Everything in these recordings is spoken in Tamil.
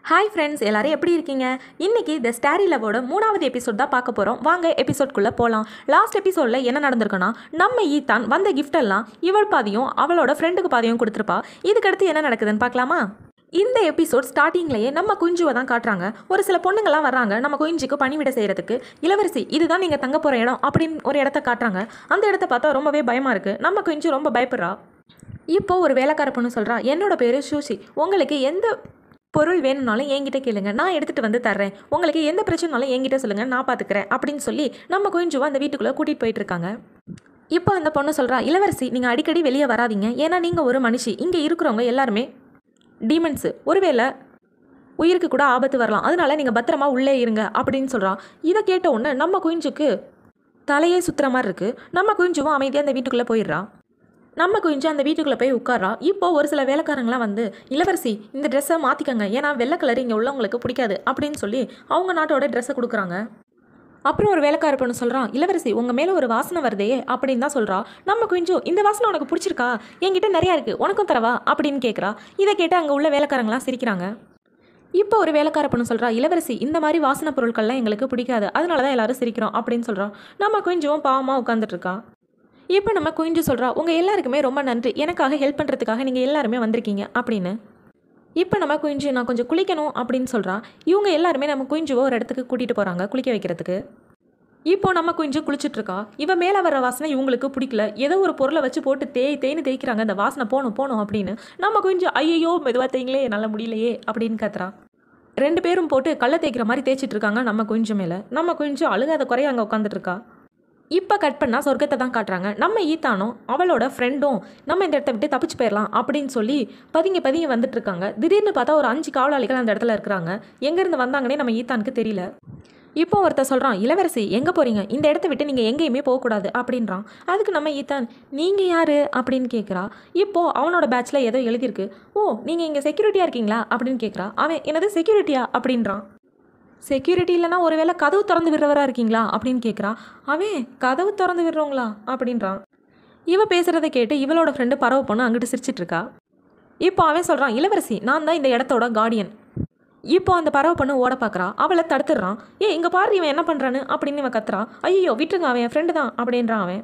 ஹாய் ஃப்ரெண்ட்ஸ் எல்லாரும் எப்படி இருக்கீங்க இன்னைக்கு த ஸ்டாரி லவோட மூணாவது எபிசோட் தான் பார்க்க போகிறோம் வாங்க எபிசோட்குள்ளே போகலாம் லாஸ்ட் எபிசோடில் என்ன நடந்திருக்குன்னா நம்ம ஈத்தான் வந்த gift எல்லாம் இவள் பாதியும் அவளோட ஃப்ரெண்டுக்கு பாதியும் கொடுத்துருப்பா இதுக்கடுத்து என்ன நடக்குதுன்னு பார்க்கலாமா இந்த எபிசோட் ஸ்டார்டிங்லேயே நம்ம குஞ்சுவை தான் காட்டுறாங்க ஒரு சில பொண்ணுங்கள்லாம் வர்றாங்க நம்ம குஞ்சுக்கு பணிவிட செய்கிறதுக்கு இளவரசி இதுதான் நீங்கள் தங்க போகிற இடம் அப்படின்னு ஒரு இடத்த காட்டுறாங்க அந்த இடத்த பார்த்தா ரொம்பவே பயமாக இருக்குது நம்ம குஞ்சு ரொம்ப பயப்படுறா இப்போ ஒரு வேலைக்கார பொண்ணு சொல்கிறா என்னோட பேர் சூசி உங்களுக்கு எந்த பொருள் வேணும்னாலும் என்கிட்ட கேளுங்க நான் எடுத்துகிட்டு வந்து தர்றேன் உங்களுக்கு எந்த பிரச்சனைனாலும் என்கிட்ட சொல்லுங்கள் நான் பார்த்துக்கிறேன் அப்படின்னு சொல்லி நம்ம குஞ்சுவை அந்த வீட்டுக்குள்ளே கூட்டிகிட்டு போயிட்டு இருக்காங்க இப்போ அந்த பொண்ணு சொல்கிறா இளவரசி நீங்கள் அடிக்கடி வெளியே வராதீங்க ஏன்னா நீங்கள் ஒரு மனுஷி இங்கே இருக்கிறவங்க எல்லாருமே டீமன்ஸு ஒருவேளை உயிருக்கு கூட ஆபத்து வரலாம் அதனால நீங்கள் பத்திரமா உள்ளே இருங்க அப்படின்னு சொல்கிறா இதை கேட்ட உடனே நம்ம குஞ்சுக்கு தலையே சுற்றுற மாதிரி இருக்குது நம்ம குஞ்சுவும் அமைதியாக அந்த வீட்டுக்குள்ளே போயிடுறா நம்ம குஞ்சு அந்த வீட்டுக்குள்ளே போய் உட்கார்றா இப்போ ஒரு சில வேலைக்காரங்களாம் வந்து இளவரசி இந்த ட்ரெஸ்ஸை மாற்றிக்கங்க ஏன்னா வெள்ளை கலர் இங்கே உள்ளவங்களுக்கு பிடிக்காது அப்படின்னு சொல்லி அவங்க நாட்டோட ட்ரெஸ்ஸை கொடுக்குறாங்க அப்புறம் ஒரு வேலைக்கார பொண்ணு சொல்கிறான் இளவரசி உங்கள் மேலே ஒரு வாசனை வருதே அப்படின்னு தான் சொல்கிறா நம்ம குஞ்சு இந்த வாசனை உனக்கு பிடிச்சிருக்கா என்கிட்ட நிறையா இருக்குது உனக்கும் தரவா அப்படின்னு கேட்குறா இதை கேட்டு அங்கே உள்ள வேலைக்காரங்களாம் சிரிக்கிறாங்க இப்போ ஒரு வேலைக்கார பொண்ணு சொல்கிறா இளவரசி இந்த மாதிரி வாசனை பொருட்கள்லாம் எங்களுக்கு பிடிக்காது அதனால தான் எல்லாரும் சிரிக்கிறோம் அப்படின்னு சொல்கிறோம் நம்ம குஞ்சுவும் பாவமாக உட்காந்துட்டு இருக்கா இப்போ நம்ம குஞ்சு சொல்கிறா உங்கள் எல்லாருக்குமே ரொம்ப நன்றி எனக்காக ஹெல்ப் பண்ணுறதுக்காக நீங்கள் எல்லாருமே வந்திருக்கீங்க அப்படின்னு இப்போ நம்ம குஞ்சு நான் கொஞ்சம் குளிக்கணும் அப்படின்னு சொல்கிறா இவங்க எல்லாருமே நம்ம குஞ்சுவை ஒரு இடத்துக்கு கூட்டிகிட்டு போகிறாங்க குளிக்க வைக்கிறதுக்கு இப்போ நம்ம குஞ்சு குளிச்சுட்டு இருக்கா இவ மேலே வர வாசனை இவங்களுக்கு பிடிக்கல ஏதோ ஒரு பொருளை வச்சு போட்டு தேய் தேய்னு தேய்க்கிறாங்க இந்த வாசனை போகணும் போகணும் அப்படின்னு நம்ம குஞ்சு ஐயோ மெதுவாக தேய்ங்களே என்னால் முடியலையே அப்படின்னு கத்துறா ரெண்டு பேரும் போட்டு கல்லை தேய்க்கிற மாதிரி தேய்ச்சிட்டு இருக்காங்க நம்ம குஞ்சு மேலே நம்ம குஞ்சு அழுகாத குறைய அங்கே உட்காந்துட்டு இருக்கா இப்போ கட் பண்ணால் சொர்க்கத்தை தான் காட்டுறாங்க நம்ம ஈத்தானும் அவளோட ஃப்ரெண்டும் நம்ம இந்த இடத்த விட்டு தப்பிச்சு போயிடலாம் அப்படின்னு சொல்லி பதுங்கி பதுங்கி வந்துட்டு இருக்காங்க திடீர்னு பார்த்தா ஒரு அஞ்சு காவலாளிகள் அந்த இடத்துல இருக்கிறாங்க எங்கேருந்து வந்தாங்கன்னே நம்ம ஈத்தானுக்கு தெரியல இப்போ ஒருத்தர் சொல்கிறான் இளவரசி எங்கே போகிறீங்க இந்த இடத்த விட்டு நீங்கள் எங்கேயுமே போகக்கூடாது அப்படின்றான் அதுக்கு நம்ம ஈத்தான் நீங்கள் யார் அப்படின்னு கேட்குறா இப்போது அவனோட பேட்ச்சில் ஏதோ எழுதியிருக்கு ஓ நீங்கள் இங்கே செக்யூரிட்டியாக இருக்கீங்களா அப்படின்னு கேட்குறா அவன் என்னது செக்யூரிட்டியா அப்படின்றான் செக்யூரிட்டி இல்லைனா ஒருவேளை கதவு திறந்து விடுறவரா இருக்கீங்களா அப்படின்னு கேட்குறா அவன் கதவு திறந்து விடுறவங்களா அப்படின்றான் இவ பேசுகிறத கேட்டு இவளோட ஃப்ரெண்டு பறவை பொண்ணு அங்கிட்டு சிரிச்சிட்டு இருக்கா இப்போ அவன் சொல்கிறான் இளவரசி நான் தான் இந்த இடத்தோட கார்டியன் இப்போ அந்த பறவை பொண்ணு ஓட பார்க்குறா அவளை தடுத்துடுறான் ஏ இங்கே பாரு இவன் என்ன பண்ணுறான்னு அப்படின்னு இவன் கத்துறா ஐயோ விட்டுருங்க அவன் என் ஃப்ரெண்டு தான் அப்படின்றான் அவன்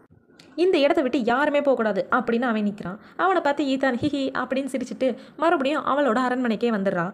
இந்த இடத்த விட்டு யாருமே போகக்கூடாது அப்படின்னு அவன் நிற்கிறான் அவனை பார்த்து ஈத்தான் ஹிஹி அப்படின்னு சிரிச்சிட்டு மறுபடியும் அவளோட அரண்மனைக்கே வந்துடுறா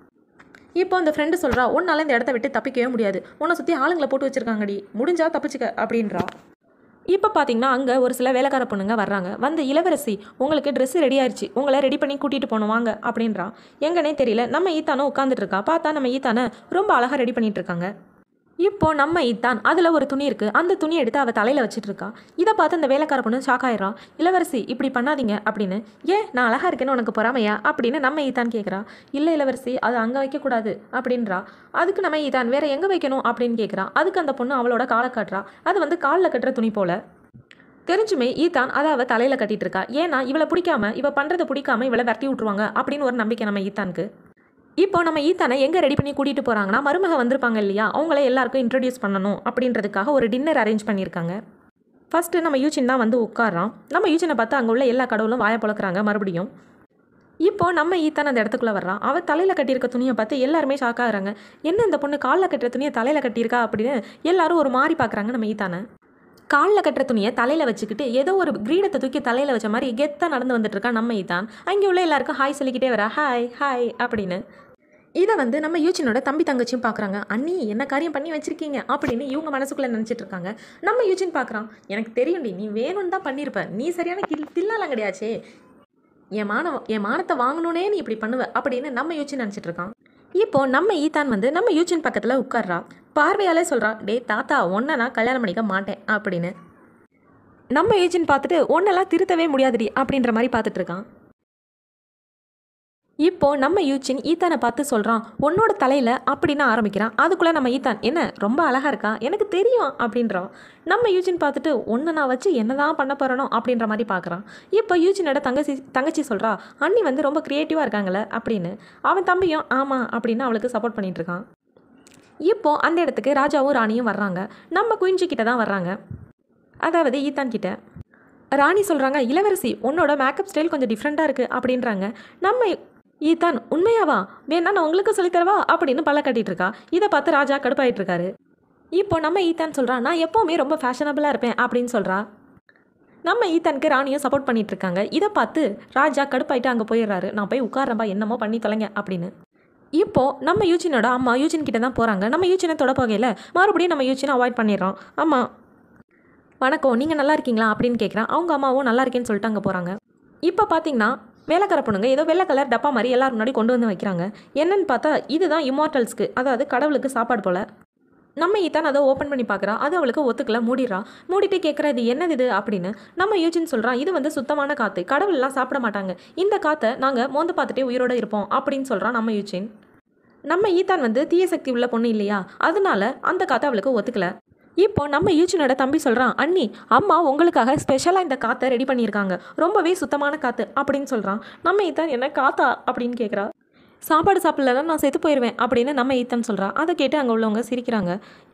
இப்போ அந்த ஃப்ரெண்டு சொல்கிறா உன்னால இந்த இடத்த விட்டு தப்பிக்கவே முடியாது உன்னை சுற்றி ஆளுங்களை போட்டு வச்சிருக்காங்கடி முடிஞ்சா தப்பிச்சுக்க அப்படின்றா இப்போ பார்த்தீங்கன்னா அங்கே ஒரு சில வேலைக்கார பொண்ணுங்க வர்றாங்க வந்து இளவரசி உங்களுக்கு ட்ரெஸ் ரெடி ஆயிடுச்சு உங்களை ரெடி பண்ணி கூட்டிகிட்டு போகணும் வாங்க அப்படின்றா எங்கனே தெரியல நம்ம ஈத்தானும் உட்காந்துட்டு இருக்கா பார்த்தா நம்ம ஈத்தானை ரொம்ப அழகாக ரெடி பண்ணிட்டு இருக்காங்க இப்போ நம்ம ஈத்தான் அதில் ஒரு துணி இருக்குது அந்த துணி எடுத்து அவள் தலையில் வச்சிட்டு இருக்கா இதை பார்த்து அந்த வேலைக்கார பொண்ணு ஷாக் ஆயிடுறா இளவரசி இப்படி பண்ணாதீங்க அப்படின்னு ஏன் நான் அழகாக இருக்கேன்னு உனக்கு பொறாமையா அப்படின்னு நம்ம ஈத்தான் கேட்குறா இல்லை இளவரசி அது அங்கே வைக்கக்கூடாது அப்படின்றா அதுக்கு நம்ம ஈத்தான் வேற எங்கே வைக்கணும் அப்படின்னு கேட்குறா அதுக்கு அந்த பொண்ணு அவளோட காலை காட்டுறா அது வந்து காலில் கட்டுற துணி போல தெரிஞ்சுமே ஈத்தான் அதை அவள் தலையில் கட்டிட்டு இருக்கா ஏன்னா இவளை பிடிக்காம இவ பண்ணுறதை பிடிக்காம இவளை விரட்டி விட்ருவாங்க அப்படின்னு ஒரு நம்பிக்கை நம்ம ஈத்தானுக்கு இப்போ நம்ம ஈத்தானை எங்கே ரெடி பண்ணி கூட்டிகிட்டு போகிறாங்கன்னா மருமக வந்திருப்பாங்க இல்லையா அவங்கள எல்லாருக்கும் இன்ட்ரடியூஸ் பண்ணணும் அப்படின்றதுக்காக ஒரு டின்னர் அரேஞ்ச் பண்ணியிருக்காங்க ஃபஸ்ட்டு நம்ம யூச்சின் தான் வந்து உட்காரான் நம்ம யூச்சினை பார்த்து அங்கே உள்ள எல்லா கடவுளும் வாயை பழக்கிறாங்க மறுபடியும் இப்போ நம்ம ஈத்தான் அந்த இடத்துக்குள்ளே வர்றான் அவள் தலையில் கட்டியிருக்க துணியை பார்த்து எல்லாருமே ஷாக் ஆகுறாங்க என்ன இந்த பொண்ணு காலில் கட்டுற துணியை தலையில் கட்டியிருக்கா அப்படின்னு எல்லாரும் ஒரு மாதிரி பார்க்குறாங்க நம்ம ஈத்தானை காலில் கட்டுற துணியை தலையில் வச்சுக்கிட்டு ஏதோ ஒரு கிரீடத்தை தூக்கி தலையில் வச்ச மாதிரி கெத்தாக நடந்து வந்துட்டு இருக்கா நம்ம ஈத்தான் அங்கே உள்ள எல்லாருக்கும் ஹாய் சொல்லிக்கிட்டே வரா ஹாய் ஹாய் அப்படின்னு இதை வந்து நம்ம யூச்சினோட தம்பி தங்கச்சியும் பார்க்குறாங்க அண்ணி என்ன காரியம் பண்ணி வச்சிருக்கீங்க அப்படின்னு இவங்க மனசுக்குள்ளே நினச்சிட்டு இருக்காங்க நம்ம யூச்சின் பார்க்குறான் எனக்கு தெரியும்டி நீ வேணும்னு தான் பண்ணியிருப்ப நீ சரியான கில் தில்லாலாம் கிடையாச்சே என் மானம் என் மானத்தை வாங்கணுன்னே நீ இப்படி பண்ணுவ அப்படின்னு நம்ம யூச்சின் நினச்சிட்டு இருக்கான் இப்போ நம்ம ஈத்தான் வந்து நம்ம யூச்சின் பக்கத்தில் உட்கார்றா பார்வையாலே சொல்கிறா டே தாத்தா ஒன்றை நான் கல்யாணம் பண்ணிக்க மாட்டேன் அப்படின்னு நம்ம யூச்சின் பார்த்துட்டு ஒன்னெல்லாம் திருத்தவே முடியாதுடி அப்படின்ற மாதிரி பார்த்துட்டு இருக்கான் இப்போ நம்ம யூச்சின் ஈத்தானை பார்த்து சொல்கிறான் உன்னோட தலையில் அப்படின்னு ஆரம்பிக்கிறான் அதுக்குள்ளே நம்ம ஈத்தான் என்ன ரொம்ப அழகாக இருக்கா எனக்கு தெரியும் அப்படின்றான் நம்ம யூச்சின் பார்த்துட்டு ஒன்று நான் வச்சு என்னதான் பண்ண போகிறனோ அப்படின்ற மாதிரி பார்க்குறான் இப்போ யூச்சினோட தங்கச்சி தங்கச்சி சொல்கிறா அண்ணி வந்து ரொம்ப க்ரியேட்டிவாக இருக்காங்களே அப்படின்னு அவன் தம்பியும் ஆமாம் அப்படின்னு அவளுக்கு சப்போர்ட் பண்ணிட்டு இருக்கான் இப்போ அந்த இடத்துக்கு ராஜாவும் ராணியும் வர்றாங்க நம்ம குயின்ஜி கிட்ட தான் வர்றாங்க அதாவது ஈத்தான் கிட்ட ராணி சொல்கிறாங்க இளவரசி உன்னோட மேக்கப் ஸ்டைல் கொஞ்சம் டிஃப்ரெண்ட்டாக இருக்குது அப்படின்றாங்க நம்ம ஈத்தான் உண்மையாவா வேணா நான் உங்களுக்கு சொல்லித்தரவா அப்படின்னு பல்ல கட்டிட்டு இருக்கா இதை பார்த்து ராஜா கடுப்பாயிட்டு இருக்காரு இப்போ நம்ம ஈத்தான் சொல்றா நான் எப்போவுமே ரொம்ப ஃபேஷனபிளாக இருப்பேன் அப்படின்னு சொல்றா நம்ம ஈத்தானுக்கு ராணியும் சப்போர்ட் பண்ணிட்டு இருக்காங்க இதை பார்த்து ராஜா கடுப்பாயிட்டு அங்கே போயிடுறாரு நான் போய் உட்காரம்பா என்னமோ பண்ணி தொலைங்க அப்படின்னு இப்போ நம்ம யூஜினோட அம்மா யூஜின் கிட்ட தான் போகிறாங்க நம்ம யூஜினை தொட போகையில் மறுபடியும் நம்ம யூஜினை அவாய்ட் பண்ணிடுறோம் அம்மா வணக்கம் நீங்கள் நல்லா இருக்கீங்களா அப்படின்னு கேட்குறேன் அவங்க அம்மாவும் நல்லா இருக்கேன்னு சொல்லிட்டு அங்கே போகிறாங்க இப்போ பார்த்தீங்கன்னா வேலைக்கார பொண்ணுங்க ஏதோ வெள்ளை கலர் டப்பா மாதிரி எல்லாரும் முன்னாடி கொண்டு வந்து வைக்கிறாங்க என்னன்னு பார்த்தா இதுதான் இம்மார்டல்ஸ்க்கு அதாவது கடவுளுக்கு சாப்பாடு போல் நம்ம ஈத்தான் அதை ஓப்பன் பண்ணி பார்க்குறா அது அவளுக்கு ஒத்துக்கல மூடிடுறா மூடிட்டு கேட்குறா இது என்னது இது அப்படின்னு நம்ம யூஜின் சொல்கிறான் இது வந்து சுத்தமான காற்று கடவுள்லாம் சாப்பிட மாட்டாங்க இந்த காற்றை நாங்கள் மோந்து பார்த்துட்டே உயிரோட இருப்போம் அப்படின்னு சொல்கிறான் நம்ம யூஜின் நம்ம ஈத்தான் வந்து தீய சக்தி உள்ள பொண்ணு இல்லையா அதனால அந்த காற்றை அவளுக்கு ஒத்துக்கல இப்போ நம்ம யூஜினோட தம்பி சொல்கிறான் அண்ணி அம்மா உங்களுக்காக ஸ்பெஷலாக இந்த காற்றை ரெடி பண்ணியிருக்காங்க ரொம்பவே சுத்தமான காற்று அப்படின்னு சொல்கிறான் நம்ம ஈத்தான் என்ன காத்தா அப்படின்னு கேட்குறா சாப்பாடு சாப்பிடலன்னா நான் செத்து போயிடுவேன் அப்படின்னு நம்ம ஈத்தான் சொல்கிறா அதை கேட்டு அங்கே உள்ளவங்க சிரிக்கிறாங்க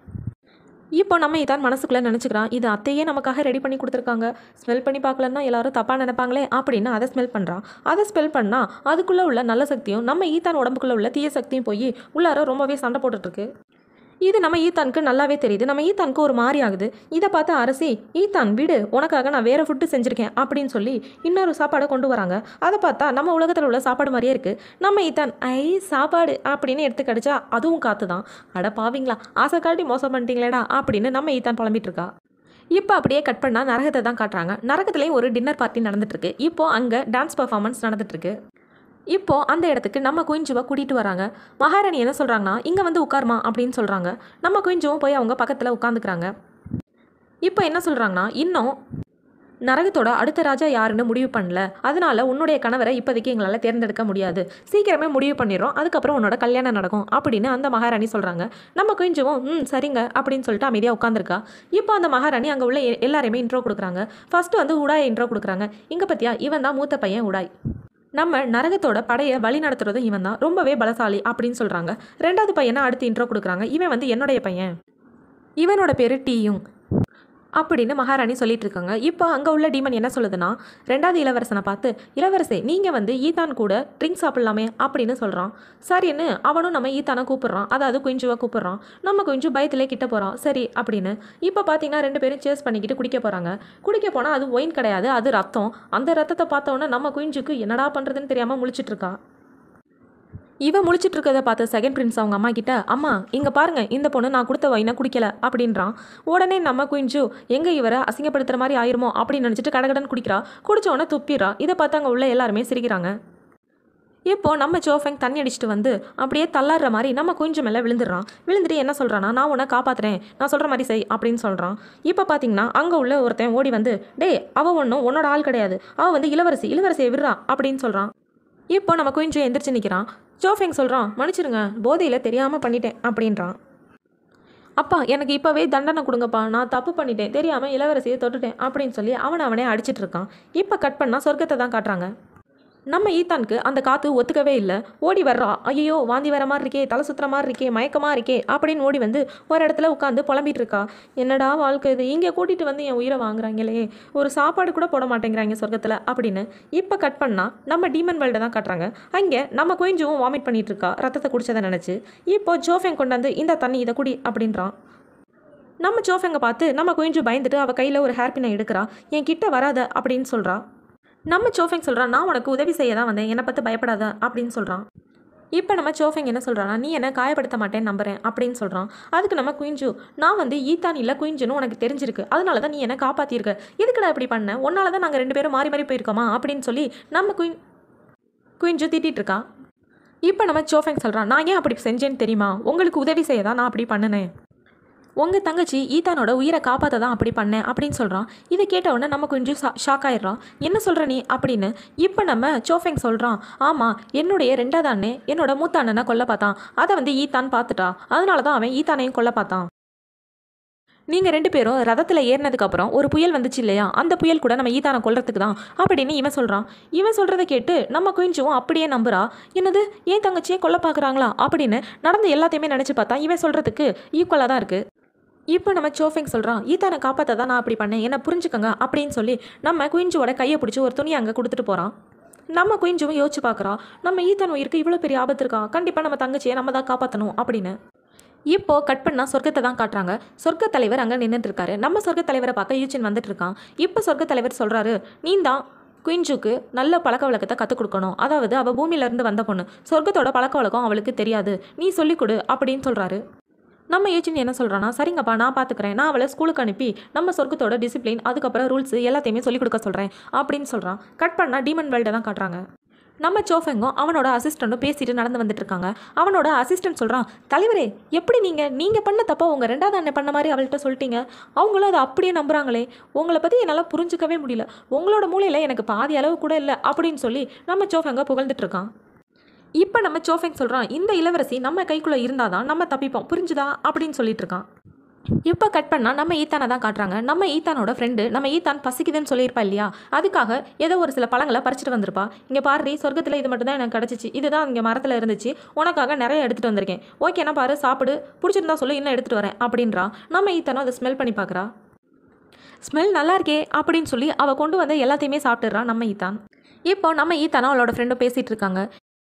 இப்போ நம்ம இதான் மனசுக்குள்ளே நினச்சிக்கிறான் இது அத்தையே நமக்காக ரெடி பண்ணி கொடுத்துருக்காங்க ஸ்மெல் பண்ணி பார்க்கலன்னா எல்லாரும் தப்பாக நினைப்பாங்களே அப்படின்னு அதை ஸ்மெல் பண்ணுறான் அதை ஸ்மெல் பண்ணால் அதுக்குள்ளே உள்ள நல்ல சக்தியும் நம்ம ஈத்தான் உடம்புக்குள்ளே உள்ள தீய சக்தியும் போய் உள்ளார ரொம்பவே சண்டை போட்டுட்ருக்கு இது நம்ம ஈத்தானுக்கு நல்லாவே தெரியுது நம்ம ஈத்தானுக்கு ஒரு மாதிரி ஆகுது இதை பார்த்து அரசி ஈத்தான் விடு உனக்காக நான் வேறு ஃபுட்டு செஞ்சுருக்கேன் அப்படின்னு சொல்லி இன்னொரு சாப்பாடை கொண்டு வராங்க அதை பார்த்தா நம்ம உலகத்தில் உள்ள சாப்பாடு மாதிரியே இருக்குது நம்ம ஈத்தான் ஐ சாப்பாடு அப்படின்னு எடுத்து கடிச்சா அதுவும் காத்து தான் அட பாவீங்களா ஆசை காட்டி மோசம் பண்ணிட்டீங்களேடா அப்படின்னு நம்ம ஈத்தான் புலம்பிட்டு இருக்கா இப்போ அப்படியே கட் பண்ணால் நரகத்தை தான் காட்டுறாங்க நரகத்துலேயும் ஒரு டின்னர் பார்ட்டி நடந்துட்டுருக்கு இப்போ அங்கே டான்ஸ் பர்ஃபார்மன்ஸ் நடந்துட்டுருக்கு இப்போ அந்த இடத்துக்கு நம்ம குயிஞ்சுவை கூட்டிகிட்டு வராங்க மகாராணி என்ன சொல்கிறாங்கன்னா இங்கே வந்து உட்காருமா அப்படின்னு சொல்கிறாங்க நம்ம குயிஞ்சுவும் போய் அவங்க பக்கத்தில் உட்காந்துக்கிறாங்க இப்போ என்ன சொல்கிறாங்கன்னா இன்னும் நரகத்தோட அடுத்த ராஜா யாருன்னு முடிவு பண்ணல அதனால உன்னுடைய கணவரை இப்போதைக்கு எங்களால் தேர்ந்தெடுக்க முடியாது சீக்கிரமே முடிவு பண்ணிடுறோம் அதுக்கப்புறம் உன்னோட கல்யாணம் நடக்கும் அப்படின்னு அந்த மகாராணி சொல்கிறாங்க நம்ம குயிஞ்சுவும் ம் சரிங்க அப்படின்னு சொல்லிட்டு அமைதியாக உட்காந்துருக்கா இப்போ அந்த மகாராணி அங்கே உள்ள எ- எல்லாரையுமே இன்ட்ரோ கொடுக்குறாங்க ஃபர்ஸ்ட் வந்து உடாயை இன்ட்ரோ கொடுக்குறாங்க இங்கே பற்றியா இவன் தான் மூத்த பையன் உடாய் நம்ம நரகத்தோட படையை வழி நடத்துறதும் இவன் தான் ரொம்பவே பலசாலி அப்படின்னு சொல்கிறாங்க ரெண்டாவது பையனை அடுத்து இன்ட்ரோ கொடுக்குறாங்க இவன் வந்து என்னுடைய பையன் இவனோட பேர் டீயும் அப்படின்னு மகாராணி சொல்லிட்டு இருக்காங்க இப்போ அங்கே உள்ள டீமன் என்ன சொல்லுதுன்னா ரெண்டாவது இளவரசனை பார்த்து இளவரசே நீங்கள் வந்து ஈத்தான் கூட ட்ரிங்க் சாப்பிடலாமே அப்படின்னு சொல்கிறான் சரின்னு அவனும் நம்ம ஈத்தானை கூப்பிடுறான் அதாவது குயிஞ்சுவை கூப்பிடுறான் நம்ம குயிஞ்சு பயத்திலே கிட்ட போகிறான் சரி அப்படின்னு இப்போ பார்த்தீங்கன்னா ரெண்டு பேரும் சேஸ் பண்ணிக்கிட்டு குடிக்க போகிறாங்க குடிக்க போனால் அது ஒயின் கிடையாது அது ரத்தம் அந்த ரத்தத்தை பார்த்தோன்னே நம்ம குயிஞ்சுக்கு என்னடா பண்ணுறதுன்னு தெரியாமல் முழிச்சிட்டு இருக்கா இவன் முழிச்சிட்டு இருக்கதை பார்த்த செகண்ட் பிரின்ஸ் அவங்க அம்மா கிட்ட அம்மா இங்கே பாருங்க இந்த பொண்ணு நான் கொடுத்த வைனை குடிக்கல அப்படின்றான் உடனே நம்ம குயிஞ்சு எங்கே இவரை அசிங்கப்படுத்துகிற மாதிரி ஆயிருமோ அப்படின்னு நினச்சிட்டு கடகடன் குடிக்கிறா குடிச்ச உடனே துப்பிடுறா இதை பார்த்து அங்கே உள்ள எல்லாருமே சிரிக்கிறாங்க இப்போ நம்ம ஜோஃபெங் தண்ணி அடிச்சுட்டு வந்து அப்படியே தள்ளாடுற மாதிரி நம்ம குஞ்சு மேலே விழுந்துடுறான் விழுந்துட்டு என்ன சொல்கிறான்னா நான் உன்னை காப்பாத்துறேன் நான் சொல்கிற மாதிரி செய் அப்படின்னு சொல்கிறான் இப்போ பார்த்தீங்கன்னா அங்கே உள்ள ஒருத்தன் ஓடி வந்து டேய் அவள் ஒன்றும் உன்னோட ஆள் கிடையாது அவள் வந்து இளவரசி இளவரசியை விடுறா அப்படின்னு சொல்கிறான் இப்போ நம்ம குயிஞ்சு எந்திரிச்சு நிற்கிறான் ஜோஃபெங் சொல்கிறான் மன்னிச்சிருங்க போதையில் தெரியாமல் பண்ணிட்டேன் அப்படின்றான் அப்பா எனக்கு இப்போவே தண்டனை கொடுங்கப்பா நான் தப்பு பண்ணிட்டேன் தெரியாமல் இளவரசியை தொட்டுட்டேன் அப்படின்னு சொல்லி அவனை அவனே அடிச்சிட்டு இருக்கான் இப்போ கட் பண்ணால் சொர்க்கத்தை தான் காட்டுறாங்க நம்ம ஈத்தானுக்கு அந்த காற்று ஒத்துக்கவே இல்லை ஓடி வர்றா ஐயோ வாந்தி வர மாதிரி இருக்கே தலை சுத்துற மாதிரி இருக்கே மயக்கமாக இருக்கே அப்படின்னு ஓடி வந்து ஒரு இடத்துல உட்காந்து புலம்பிட்டு இருக்கா என்னடா வாழ்க்கை இது இங்கே கூட்டிகிட்டு வந்து என் உயிரை வாங்குறாங்களே ஒரு சாப்பாடு கூட போட மாட்டேங்கிறாங்க சொர்க்கத்தில் அப்படின்னு இப்போ கட் பண்ணால் நம்ம டீமன் வேர்ல்டை தான் காட்டுறாங்க அங்கே நம்ம குயிஞ்சுவும் வாமிட் பண்ணிட்டு இருக்கா ரத்தத்தை குடிச்சதை நினச்சி இப்போ ஜோஃபேங் கொண்டாந்து இந்த தண்ணி இதை குடி அப்படின்றான் நம்ம ஜோஃபெங்க பார்த்து நம்ம குயிஞ்சு பயந்துட்டு அவள் கையில் ஒரு ஹேர்பினை எடுக்கிறா என் கிட்ட வராத அப்படின்னு சொல்கிறா நம்ம சோஃபெங் சொல்கிறான் நான் உனக்கு உதவி செய்ய தான் வந்தேன் என்னை பார்த்து பயப்படாத அப்படின்னு சொல்கிறான் இப்போ நம்ம சோஃபெங் என்ன சொல்கிறான்னா நீ என்ன காயப்படுத்த மாட்டேன் நம்புறேன் அப்படின்னு சொல்கிறான் அதுக்கு நம்ம குயிஞ்சு நான் வந்து ஈத்தான் இல்லை குயிஞ்சுன்னு உனக்கு தெரிஞ்சிருக்கு அதனால தான் நீ என்ன காப்பாற்றிருக்க எதுக்குடா இப்படி பண்ண உன்னால தான் நாங்கள் ரெண்டு பேரும் மாறி மாறி போயிருக்கோமா அப்படின்னு சொல்லி நம்ம குயின் குயிஞ்சு திட்டிட்டு இருக்கா இப்போ நம்ம சோஃபெங் சொல்கிறான் நான் ஏன் அப்படி செஞ்சேன்னு தெரியுமா உங்களுக்கு உதவி செய்ய தான் நான் அப்படி பண்ணினேன் உங்கள் தங்கச்சி ஈத்தானோட உயிரை காப்பாற்ற தான் அப்படி பண்ணேன் அப்படின்னு சொல்கிறான் இதை கேட்ட உடனே நம்ம கொஞ்சம் ஷாக் ஆயிடுறான் என்ன சொல்கிற நீ அப்படின்னு இப்போ நம்ம சோஃபெங் சொல்கிறான் ஆமாம் என்னுடைய ரெண்டாவது அண்ணன் என்னோட மூத்த அண்ணனை கொல்ல பார்த்தான் அதை வந்து ஈத்தான் பார்த்துட்டா அதனால தான் அவன் ஈத்தானையும் கொல்ல பார்த்தான் நீங்கள் ரெண்டு பேரும் ரதத்தில் ஏறினதுக்கப்புறம் ஒரு புயல் வந்துச்சு இல்லையா அந்த புயல் கூட நம்ம ஈத்தானை கொல்றதுக்கு தான் அப்படின்னு இவன் சொல்கிறான் இவன் சொல்கிறத கேட்டு நம்ம குயிஞ்சும் அப்படியே நம்புறா என்னது ஏன் தங்கச்சியே கொல்ல பார்க்குறாங்களா அப்படின்னு நடந்த எல்லாத்தையுமே நினச்சி பார்த்தா இவன் சொல்கிறதுக்கு ஈக்குவலாக தான் இருக்குது இப்போ நம்ம சோஃபெங் சொல்கிறான் ஈத்தானை காப்பாற்ற தான் நான் அப்படி பண்ணேன் என்ன புரிஞ்சுக்கங்க அப்படின்னு சொல்லி நம்ம குயிஞ்சுவோட கையை பிடிச்சி ஒரு துணி அங்கே கொடுத்துட்டு போகிறான் நம்ம குயிஞ்சும் யோசிச்சு பார்க்குறா நம்ம ஈத்தன் உயிருக்கு இவ்வளோ பெரிய ஆபத்து இருக்கா கண்டிப்பாக நம்ம தங்கச்சியை நம்ம தான் காப்பாற்றணும் அப்படின்னு இப்போ கட் பண்ணால் சொர்க்கத்தை தான் காட்டுறாங்க சொர்க்க தலைவர் அங்கே நின்றுட்டு இருக்காரு நம்ம சொர்க்க தலைவரை பார்க்க யூச்சின் வந்துட்டு இருக்கான் இப்போ சொர்க்க தலைவர் சொல்கிறாரு நீ தான் குயின்ஜுக்கு நல்ல பழக்க வழக்கத்தை கற்றுக் கொடுக்கணும் அதாவது அவள் பூமியிலேருந்து வந்த பொண்ணு சொர்க்கத்தோட பழக்க வழக்கம் அவளுக்கு தெரியாது நீ சொல்லிக் கொடு அப்படின்னு சொல்கிறாரு நம்ம யூச்சின் என்ன சொல்கிறான்னா சரிங்கப்பா நான் பார்த்துக்கிறேன் நான் அவளை ஸ்கூலுக்கு அனுப்பி நம்ம சொர்க்கத்தோட டிசிப்ளின் அதுக்கப்புறம் ரூல்ஸ் எல்லாத்தையுமே சொல்லிக் கொடுக்க சொல்கிறேன் அப்படின்னு சொல்கிறான் கட் பண்ணால் டீமன் வேர்ல்டை தான் காட்டுறாங்க நம்ம சோஃபெங்கும் அவனோட அசிஸ்டண்ட்டும் பேசிட்டு நடந்து வந்துட்டு இருக்காங்க அவனோட அசிஸ்டன்ட் சொல்கிறான் தலைவரே எப்படி நீங்கள் நீங்கள் பண்ண தப்பா உங்கள் ரெண்டாவது அண்ணன் பண்ண மாதிரி அவள்கிட்ட சொல்லிட்டீங்க அவங்களும் அதை அப்படியே நம்புறாங்களே உங்களை பற்றி என்னால் புரிஞ்சுக்கவே முடியல உங்களோட மூலையில் எனக்கு பாதி அளவு கூட இல்லை அப்படின்னு சொல்லி நம்ம சோஃபெங்க புகழ்ந்துட்டு இருக்கான் இப்போ நம்ம சோஃபெங் சொல்கிறான் இந்த இளவரசி நம்ம கைக்குள்ளே இருந்தால் தான் நம்ம தப்பிப்போம் புரிஞ்சுதா அப்படின்னு சொல்லிட்டு இருக்கான் இப்போ கட் பண்ணால் நம்ம ஈத்தானை தான் காட்டுறாங்க நம்ம ஈத்தானோட ஃப்ரெண்டு நம்ம ஈத்தான் பசிக்குதுன்னு சொல்லியிருப்பா இல்லையா அதுக்காக ஏதோ ஒரு சில பழங்களை பறிச்சுட்டு வந்திருப்பா இங்கே பாரு சொர்க்கத்தில் இது மட்டும் தான் எனக்கு கிடச்சிச்சு இதுதான் இங்கே மரத்தில் இருந்துச்சு உனக்காக நிறைய எடுத்துகிட்டு வந்திருக்கேன் ஓகேனா பாரு சாப்பிடு பிடிச்சிருந்தா சொல்லு இன்னும் எடுத்துகிட்டு வரேன் அப்படின்றா நம்ம ஈத்தானோ அதை ஸ்மெல் பண்ணி பார்க்குறா ஸ்மெல் நல்லா இருக்கே அப்படின்னு சொல்லி அவள் கொண்டு வந்த எல்லாத்தையுமே சாப்பிட்டுறா நம்ம ஈத்தான் இப்போ நம்ம ஈத்தானா அவளோட ஃப்ரெண்டும் பேசிகிட்டு இருக்காங்க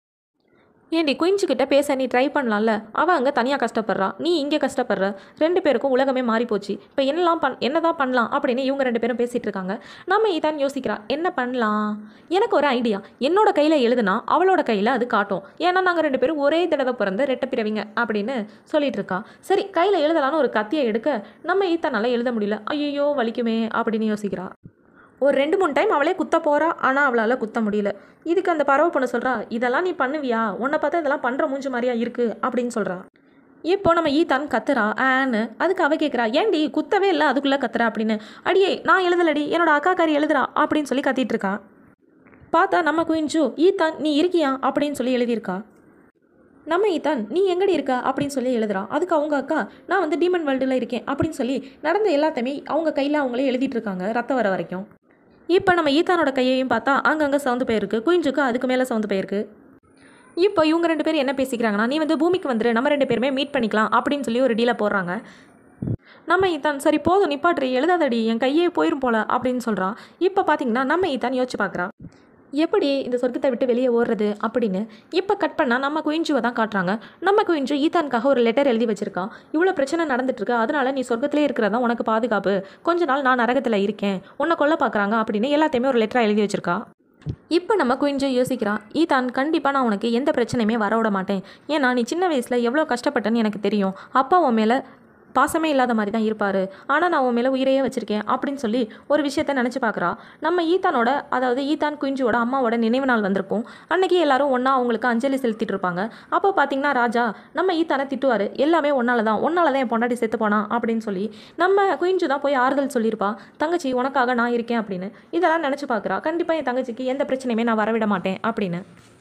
ஏண்டி குயின்ஸுக்கிட்ட பேச நீ ட்ரை பண்ணலாம்ல அவள் அங்கே தனியாக கஷ்டப்படுறா நீ இங்கே கஷ்டப்படுற ரெண்டு பேருக்கும் உலகமே மாறி போச்சு இப்போ என்னலாம் பண் என்ன தான் பண்ணலாம் அப்படின்னு இவங்க ரெண்டு பேரும் பேசிகிட்டு இருக்காங்க நம்ம இதான் யோசிக்கிறா என்ன பண்ணலாம் எனக்கு ஒரு ஐடியா என்னோட கையில் எழுதுனா அவளோட கையில் அது காட்டும் ஏன்னா நாங்கள் ரெண்டு பேரும் ஒரே தடவை பிறந்த ரெட்ட பிறவிங்க அப்படின்னு சொல்லிட்டு இருக்கா சரி கையில் எழுதலான்னு ஒரு கத்தியை எடுக்க நம்ம ஈத்தானால எழுத முடியல ஐயோ வலிக்குமே அப்படின்னு யோசிக்கிறா ஒரு ரெண்டு மூணு டைம் அவளே குத்த போகிறா ஆனால் அவளால் குத்த முடியல இதுக்கு அந்த பறவை பொண்ணு சொல்கிறா இதெல்லாம் நீ பண்ணுவியா உன்னை பார்த்தா இதெல்லாம் பண்ணுற மூஞ்சி மாதிரியா இருக்குது அப்படின்னு சொல்கிறா இப்போ நம்ம ஈத்தான் கத்துறா ஆன்னு அதுக்கு அவ கேட்குறா ஏன்டி குத்தவே இல்லை அதுக்குள்ளே கத்துறா அப்படின்னு அடியே நான் எழுதலடி என்னோட அக்காக்காரி எழுதுறா அப்படின்னு சொல்லி கத்திட்டு இருக்கா பார்த்தா நம்ம குயின்ஜு ஈத்தான் நீ இருக்கியா அப்படின்னு சொல்லி எழுதியிருக்கா நம்ம ஈத்தான் நீ எங்கடி இருக்க அப்படின்னு சொல்லி எழுதுறா அதுக்கு அவங்க அக்கா நான் வந்து டீமன் வேர்ல்டில் இருக்கேன் அப்படின்னு சொல்லி நடந்த எல்லாத்தையுமே அவங்க கையில் அவங்களே எழுதிட்டு இருக்காங்க ரத்தம் வர வரைக்கும் இப்போ நம்ம ஈத்தானோட கையையும் பார்த்தா அங்கங்கே சவுந்து போயிருக்கு குயின்ஜுக்கு அதுக்கு மேலே சவுந்து போயிருக்கு இப்போ இவங்க ரெண்டு பேரும் என்ன பேசிக்கிறாங்கன்னா நீ வந்து பூமிக்கு வந்துரு நம்ம ரெண்டு பேருமே மீட் பண்ணிக்கலாம் அப்படின்னு சொல்லி ஒரு டீலை போடுறாங்க நம்ம ஈத்தான் சரி போதும் நிப்பாட்ரி எழுதாதடி என் கையே போயிரும் போல அப்படின்னு சொல்கிறான் இப்போ பார்த்தீங்கன்னா நம்ம ஈத்தான் யோசிச்சு பார்க்குறா எப்படி இந்த சொர்க்கத்தை விட்டு வெளியே ஓடுறது அப்படின்னு இப்போ கட் பண்ணால் நம்ம குயின்ஜுவை தான் காட்டுறாங்க நம்ம குயின்ஜு ஈத்தானுக்காக ஒரு லெட்டர் எழுதி வச்சிருக்கான் இவ்வளோ பிரச்சனை நடந்துட்டு இருக்கு அதனால நீ சொர்க்கத்திலே இருக்கிறதா உனக்கு பாதுகாப்பு கொஞ்ச நாள் நான் நரகத்தில் இருக்கேன் உன்னை கொல்ல பார்க்குறாங்க அப்படின்னு எல்லாத்தையுமே ஒரு லெட்டராக எழுதி வச்சிருக்கா இப்போ நம்ம குயின்ஜோ யோசிக்கிறா ஈதான் கண்டிப்பாக நான் உனக்கு எந்த பிரச்சனையுமே வர விட மாட்டேன் ஏன்னா நீ சின்ன வயசில் எவ்வளோ கஷ்டப்பட்டேன்னு எனக்கு தெரியும் அப்பா உன் மேலே பாசமே இல்லாத மாதிரி தான் இருப்பார் ஆனால் நான் உன் மேலே உயிரையே வச்சுருக்கேன் அப்படின்னு சொல்லி ஒரு விஷயத்த நினச்சி பார்க்குறா நம்ம ஈத்தானோட அதாவது ஈத்தான் குயின்ஜுவோட அம்மாவோட நினைவு நாள் வந்திருக்கும் அன்னைக்கு எல்லாரும் ஒன்றா அவங்களுக்கு அஞ்சலி செலுத்திட்டு இருப்பாங்க அப்போ பார்த்தீங்கன்னா ராஜா நம்ம ஈத்தானை திட்டுவார் எல்லாமே ஒன்னால தான் ஒன்னால தான் என் பொண்டாட்டி செத்து போனான் அப்படின்னு சொல்லி நம்ம குயின்ஜு தான் போய் ஆறுதல் சொல்லியிருப்பா தங்கச்சி உனக்காக நான் இருக்கேன் அப்படின்னு இதெல்லாம் நினச்சி பார்க்குறா கண்டிப்பாக என் தங்கச்சிக்கு எந்த பிரச்சனையுமே நான் வரவிட மாட்டேன் அப்படின்னு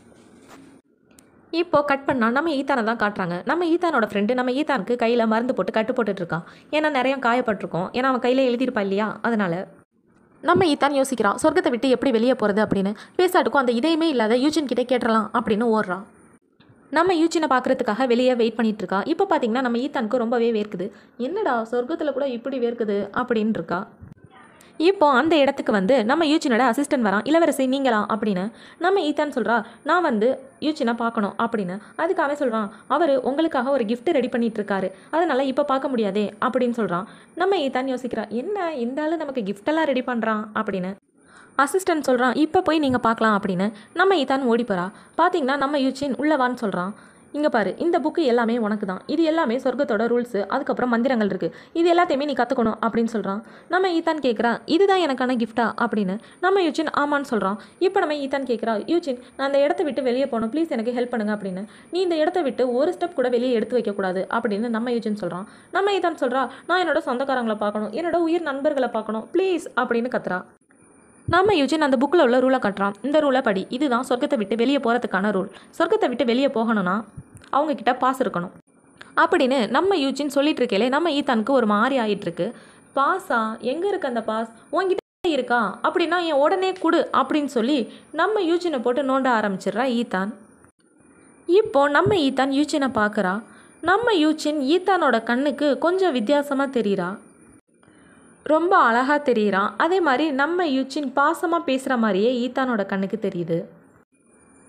இப்போ கட் பண்ணால் நம்ம ஈத்தானை தான் காட்டுறாங்க நம்ம ஈத்தானோட ஃப்ரெண்டு நம்ம ஈத்தானுக்கு கையில் மருந்து போட்டு கட்டு போட்டுட்டு இருக்கான் ஏன்னா நிறைய காயப்பட்டிருக்கோம் ஏன்னா அவன் கையில் எழுதியிருப்பா இல்லையா அதனால் நம்ம ஈத்தான் யோசிக்கிறான் சொர்க்கத்தை விட்டு எப்படி வெளியே போகிறது அப்படின்னு பேசாட்டுக்கும் அந்த இதயமே இல்லாத யூஜின் கிட்டே கேட்டுறலாம் அப்படின்னு ஓடுறான் நம்ம யூச்சினை பார்க்குறதுக்காக வெளியே வெயிட் பண்ணிட்டு இருக்கா இப்போ பார்த்தீங்கன்னா நம்ம ஈத்தானுக்கு ரொம்பவே வேர்க்குது என்னடா சொர்க்கத்தில் கூட இப்படி வேர்க்குது அப்படின்னு இருக்கா இப்போ அந்த இடத்துக்கு வந்து நம்ம யூச்சினோட அசிஸ்டன்ட் வரான் இளவரசி நீங்களா அப்படின்னு நம்ம ஈத்தான் சொல்கிறா நான் வந்து யூச்சினை பார்க்கணும் அப்படின்னு அதுக்கு அவன் சொல்கிறான் அவர் உங்களுக்காக ஒரு gift ரெடி பண்ணிட்டு இருக்காரு அதனால் இப்போ பார்க்க முடியாதே அப்படின்னு சொல்கிறான் நம்ம ஈத்தான் யோசிக்கிறா என்ன இந்த ஆளு நமக்கு gift-எல்லாம் ரெடி பண்ணுறான் அப்படின்னு அசிஸ்டன்ட் சொல்கிறான் இப்போ போய் நீங்கள் பார்க்கலாம் அப்படின்னு நம்ம ஈத்தான் ஓடி போகிறா பார்த்தீங்கன்னா நம்ம யூச்சின் உள்ளவான்னு சொல்கிறான் இங்கே பாரு இந்த புக்கு எல்லாமே உனக்கு தான் இது எல்லாமே சொர்க்கத்தோட ரூல்ஸு அதுக்கப்புறம் மந்திரங்கள் இருக்குது இது எல்லாத்தையுமே நீ கற்றுக்கணும் அப்படின்னு சொல்கிறான் நம்ம ஈத்தான் கேட்குறா இதுதான் எனக்கான கிஃப்டா அப்படின்னு நம்ம யூச்சின் ஆமான்னு சொல்கிறான் இப்போ நம்ம ஈத்தான் கேட்குறா யூச்சின் நான் அந்த இடத்த விட்டு வெளியே போகணும் ப்ளீஸ் எனக்கு ஹெல்ப் பண்ணுங்க அப்படின்னு நீ இந்த இடத்த விட்டு ஒரு ஸ்டெப் கூட வெளியே எடுத்து வைக்கக்கூடாது அப்படின்னு நம்ம யூச்சின் சொல்கிறான் நம்ம ஈத்தான் சொல்கிறா நான் என்னோட சொந்தக்காரங்களை பார்க்கணும் என்னோட உயிர் நண்பர்களை பார்க்கணும் ப்ளீஸ் அப்படின்னு கத்துறா நம்ம யூஜின் அந்த புக்கில் உள்ள ரூலை கட்டுறான் இந்த ரூலை படி இதுதான் சொர்க்கத்தை விட்டு வெளியே போகிறதுக்கான ரூல் சொர்க்கத்தை விட்டு வெளியே போகணும்னா அவங்க கிட்ட பாஸ் இருக்கணும் அப்படின்னு நம்ம யூஜின் சொல்லிட்டு இருக்கேலே நம்ம ஈத்தானுக்கு ஒரு மாதிரி ஆயிட்டு இருக்கு பாஸா எங்கே இருக்கு அந்த பாஸ் உங்ககிட்ட இருக்கா அப்படின்னா என் உடனே கொடு அப்படின்னு சொல்லி நம்ம யூஜினை போட்டு நோண்ட ஆரம்பிச்சிடுறா ஈத்தான் இப்போ நம்ம ஈத்தான் யூச்சினை பார்க்குறா நம்ம யூச்சின் ஈத்தானோட கண்ணுக்கு கொஞ்சம் வித்தியாசமாக தெரியுறா ரொம்ப அழகாக தெரியுறான் அதே மாதிரி நம்ம யூச்சின் பாசமாக பேசுகிற மாதிரியே ஈத்தானோட கண்ணுக்கு தெரியுது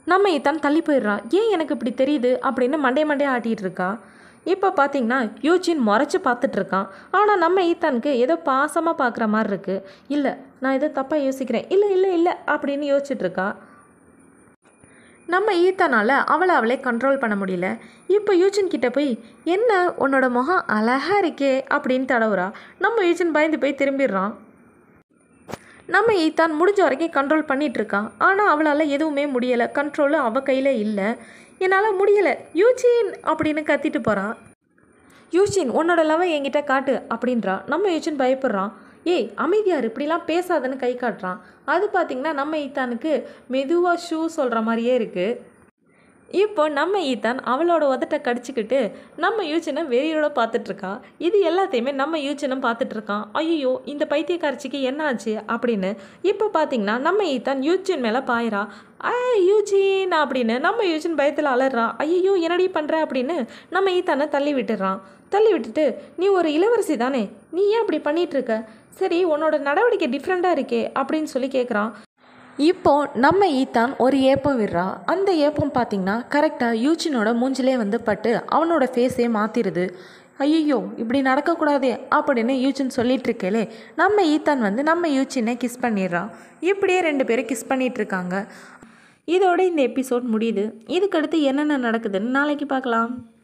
நம்ம ஈத்தான் தள்ளி போயிடுறான் ஏன் எனக்கு இப்படி தெரியுது அப்படின்னு மண்டே மண்டே ஆட்டிகிட்டு இருக்கா இப்போ பார்த்தீங்கன்னா யூஜின் முறைச்சி பார்த்துட்டு இருக்கான் ஆனால் நம்ம ஈத்தானுக்கு ஏதோ பாசமாக பார்க்குற மாதிரி இருக்குது இல்லை நான் ஏதோ தப்பாக யோசிக்கிறேன் இல்லை இல்லை இல்லை அப்படின்னு யோசிச்சுட்டு இருக்கா நம்ம ஈத்தானால் அவளை அவளே கண்ட்ரோல் பண்ண முடியல இப்போ யூஜின் கிட்ட போய் என்ன உன்னோட முகம் அழகாக இருக்கே அப்படின்னு தடவுறா நம்ம யூஜின் பயந்து போய் திரும்பிடுறான் நம்ம ஈத்தான் முடிஞ்ச வரைக்கும் கண்ட்ரோல் பண்ணிட்டு இருக்கான் ஆனால் அவளால் எதுவுமே முடியலை கண்ட்ரோலும் அவள் கையில் இல்லை என்னால் முடியலை யூஜின் அப்படின்னு கத்திட்டு போகிறான் யூஜின் உன்னோட லவ் என்கிட்ட காட்டு அப்படின்றா நம்ம யூஜின் பயப்படுறான் ஏய் அமைதியார் இப்படிலாம் பேசாதன்னு கை காட்டுறான் அது பார்த்திங்கன்னா நம்ம ஈத்தானுக்கு மெதுவாக ஷூ சொல்கிற மாதிரியே இருக்குது இப்போ நம்ம ஈத்தான் அவளோட உதட்டை கடிச்சிக்கிட்டு நம்ம யூச்சனை வெறியோட பார்த்துட்ருக்கா இது எல்லாத்தையுமே நம்ம யூச்சனும் பார்த்துட்ருக்கான் ஐயோ இந்த பைத்தியக்காரச்சிக்கு என்ன ஆச்சு அப்படின்னு இப்போ பார்த்தீங்கன்னா நம்ம ஈத்தான் யூஜின் மேலே பாயிரா ஐ யூஜின் அப்படின்னு நம்ம யூஜின் பயத்தில் அலறான் ஐயோ என்னடி பண்ணுற அப்படின்னு நம்ம ஈத்தானை தள்ளி விட்டுறான் தள்ளி விட்டுட்டு நீ ஒரு இளவரசி தானே நீ ஏன் அப்படி பண்ணிட்டு இருக்க சரி உன்னோட நடவடிக்கை டிஃப்ரெண்ட்டாக இருக்கே அப்படின்னு சொல்லி கேட்குறான் இப்போ நம்ம ஈத்தான் ஒரு ஏப்பம் விடுறா அந்த ஏப்பம் பார்த்தீங்கன்னா கரெக்டாக யூச்சினோட மூஞ்சிலே வந்து பட்டு அவனோட ஃபேஸே மாற்றிடுது ஐயோ இப்படி நடக்கக்கூடாதே அப்படின்னு யூச்சின் சொல்லிட்டு இருக்கேலே நம்ம ஈத்தான் வந்து நம்ம யூச்சினை கிஸ் பண்ணிடுறான் இப்படியே ரெண்டு பேரும் கிஸ் பண்ணிட்டு இருக்காங்க இதோட இந்த எபிசோட் முடியுது இதுக்கடுத்து என்னென்ன நடக்குதுன்னு நாளைக்கு பார்க்கலாம்